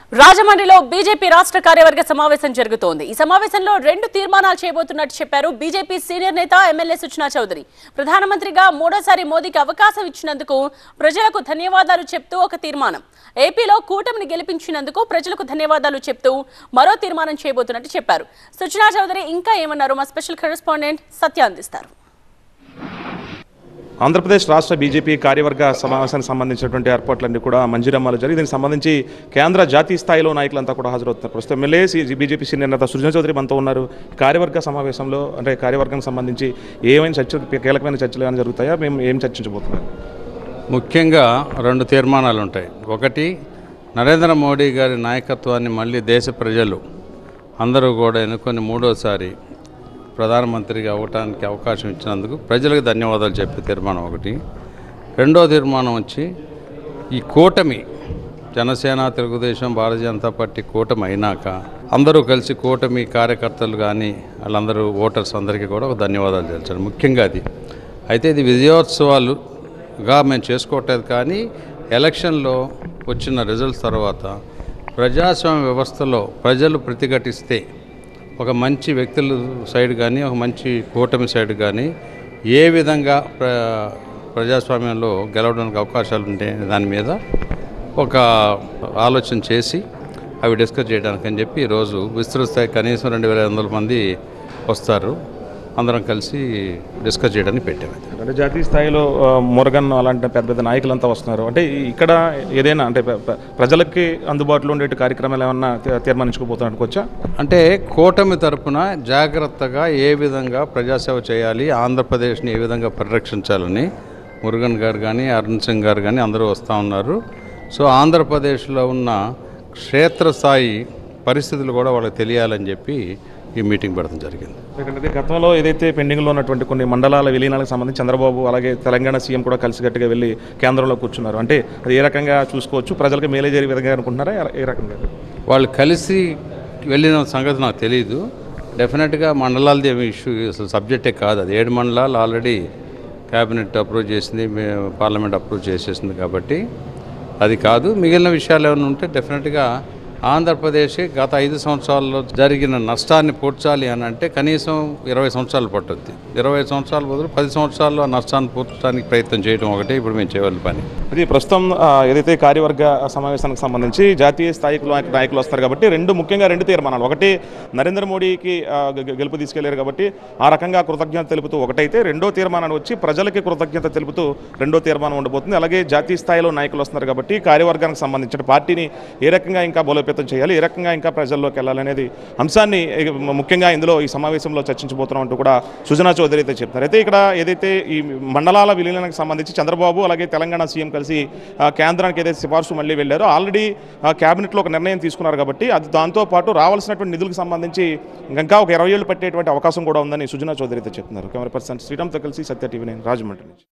రాజమండ్రిలో బీజేపీ రాష్ట్ర కార్యవర్గ సమావేశం జరుగుతోంది ఈ సమావేశంలో రెండు తీర్మానాలు చేయబోతున్నట్టు చెప్పారు బీజేపీ సీనియర్ నేత ఎమ్మెల్యే సుచనా చౌదరి ప్రధానమంత్రిగా మూడోసారి మోదీకి అవకాశం ఇచ్చినందుకు ప్రజలకు ధన్యవాదాలు చెప్తూ ఒక తీర్మానం ఏపీలో కూటమిని గెలిపించినందుకు ప్రజలకు ధన్యవాదాలు చెప్తూ మరో తీర్మానం చేయబోతున్నట్టు చెప్పారు సుచనా చౌదరి ఇంకా ఏమన్నారు మా స్పెషల్ కరెస్పాండెంట్ సత్య అందిస్తారు ఆంధ్రప్రదేశ్ రాష్ట్ర బీజేపీ కార్యవర్గ సమావేశానికి సంబంధించినటువంటి ఏర్పాట్లన్నీ కూడా మంజిరమ్మలో జరిగి దీనికి సంబంధించి కేంద్ర జాతీయ స్థాయిలో నాయకులంతా కూడా హాజరవుతున్నారు ప్రస్తుతం ఎమ్మెల్యే సి- బీజేపీ సీనియర్ నేత సృజన చౌదరి మనతో ఉన్నారు కార్యవర్గ సమావేశంలో అంటే కార్యవర్గానికి సంబంధించి ఏమైనా చర్చలు కీలకమైన చర్చలు ఏమైనా జరుగుతాయా మేము ఏం చర్చించబోతున్నాం ముఖ్యంగా రెండు తీర్మానాలు ఉంటాయి ఒకటి నరేంద్ర మోడీ గారి నాయకత్వాన్ని మళ్ళీ దేశ ప్రజలు అందరూ కూడా ఎన్నుకొని మూడోసారి ప్రధానమంత్రిగా అవ్వటానికి అవకాశం ఇచ్చినందుకు ప్రజలకు ధన్యవాదాలు చెప్పే తీర్మానం ఒకటి రెండో తీర్మానం వచ్చి ఈ కూటమి జనసేన తెలుగుదేశం భారతీయ జనతా పార్టీ కూటమి అయినాక అందరూ కలిసి కూటమి కార్యకర్తలు కానీ వాళ్ళందరూ ఓటర్స్ అందరికీ కూడా ఒక ధన్యవాదాలు తెలిసారు ముఖ్యంగా అది అయితే ఇది విజయోత్సవాలుగా మేము చేసుకోవట్లేదు కానీ ఎలక్షన్లో వచ్చిన రిజల్ట్స్ తర్వాత ప్రజాస్వామ్య వ్యవస్థలో ప్రజలు ప్రతిఘటిస్తే ఒక మంచి వ్యక్తుల సైడ్ కానీ ఒక మంచి కూటమి సైడ్ కానీ ఏ విధంగా ప్ర ప్రజాస్వామ్యంలో గెలవడానికి అవకాశాలు ఉంటాయి దాని మీద ఒక ఆలోచన చేసి అవి డిస్కస్ చేయడానికి అని చెప్పి ఈరోజు విస్తృత స్థాయి కనీసం రెండు వేల ఐదు వందల మంది వస్తారు అందరం కలిసి డిస్కస్ చేయడానికి పెట్టాము ఇది. అంటే జాతీయ స్థాయిలో ఆ, మురగన్ అలాంటి పెద్ద పెద్ద నాయకులంతా వస్తున్నారు అంటే ఇక్కడ ఏదైనా అంటే ప్ర- ప్ర- ప్రజలకి అందుబాటులో ఉండే కార్యక్రమాలు ఏమన్నా తీ- తీర్మానించుకోబోతున్నారు అనుకోవచ్చా అంటే కూటమి తరపున జాగ్రత్తగా ఏ విధంగా ప్రజాసేవ చేయాలి ఆంధ్రప్రదేశ్ని ఏ విధంగా పరిరక్షించాలని మురుగన్ గారు కానీ అరుణ్ సింగ్ గారు కానీ అందరూ వస్తూ ఉన్నారు సో ఆంధ్రప్రదేశ్లో ఉన్న క్షేత్రస్థాయి పరిస్థితులు కూడా వాళ్ళకి తెలియాలని చెప్పి ఈ మీటింగ్ పెడతాం జరిగింది ఎందుకంటే గతంలో ఏదైతే పెండింగ్లో ఉన్నటువంటి కొన్ని మండలాల విలీనాలకు సంబంధించి చంద్రబాబు అలాగే తెలంగాణ సీఎం కూడా కలిసికట్టుగా వెళ్ళి కేంద్రంలో కూర్చున్నారు అంటే అది ఏ రకంగా చూసుకోవచ్చు ప్రజలకు మేలే జరిగే విధంగా అనుకుంటున్నారా ఏ- ఏ రకంగా వాళ్ళు కలిసి వెళ్ళిన సంగతి నాకు తెలియదు డెఫినెట్గా మండలాలది ఏమి ఇష్యూ అసలు సబ్జెక్టే కాదు అది ఏడు మండలాలు ఆల్రెడీ క్యాబినెట్ అప్రూవ్ చేసింది మే- పార్లమెంట్ అప్రూవ్ చేసేసింది కాబట్టి అది కాదు మిగిలిన విషయాలు ఏమైనా ఉంటే డెఫినెట్గా ఆంధ్రప్రదేశ్ గత ఐదు సంవత్సరాల్లో జరిగిన నష్టాన్ని పూడ్చాలి అని అంటే కనీసం ఇరవై సంవత్సరాలు పట్టుద్ది ఇరవై సంవత్సరాల బదులు పది సంవత్సరాల్లో ఆ నష్టాన్ని పూడ్చడానికి ప్రయత్నం చేయడం ఒకటే ఇప్పుడు మేము చేయవలసిన పని అది ప్రస్తుతం ఆ, ఏదైతే కార్యవర్గ సమావేశానికి సంబంధించి జాతీయ స్థాయికి నాయకు- నాయకులు వస్తారు కాబట్టి రెండు ముఖ్యంగా రెండు తీర్మానాలు ఒకటి నరేంద్ర మోడీకి ఆ, గె- గెలుపు తీసుకెళ్లారు కాబట్టి ఆ రకంగా కృతజ్ఞత తెలుపుతూ ఒకటైతే రెండో తీర్మానాన్ని వచ్చి ప్రజలకి కృతజ్ఞత తెలుపుతూ రెండో తీర్మానం ఉండబోతుంది అలాగే జాతీయ స్థాయిలో నాయకులు వస్తున్నారు కాబట్టి కార్యవర్గానికి సంబంధించిన పార్టీని ఏ రకంగా ఇంకా బలోపేతం చేయాలి ఏ రకంగా ఇంకా ప్రజల్లోకి వెళ్ళాలనేది అంశాన్ని ఏ, ముఖ్యంగా ఇందులో ఈ సమావేశంలో చర్చించబోతున్నాం అంటూ కూడా సుజనా చౌదరి అయితే చెప్తున్నారు అయితే ఇక్కడ ఏదైతే ఈ మండలాల విలీనానికి సంబంధించి చంద్రబాబు అలాగే తెలంగాణ సీఎం కలిసి ఆ, కేంద్రానికి ఏదైతే సిఫార్సు మళ్ళీ వెళ్ళారో ఆల్రెడీ ఆ, కేబినెట్లో ఒక నిర్ణయం తీసుకున్నారు కాబట్టి అది దాంతో పాటు రావాల్సినటువంటి నిధులకు సంబంధించి ఇంకా ఒక ఇరవై ఏళ్ళు పట్టేటువంటి అవకాశం కూడా ఉందని సుజనా చౌదరి అయితే చెప్తున్నారు కెమెరా పర్సన్ శ్రీరామ్తో కలిసి సత్య టీవీ నేను రాజమండ్రి నుంచి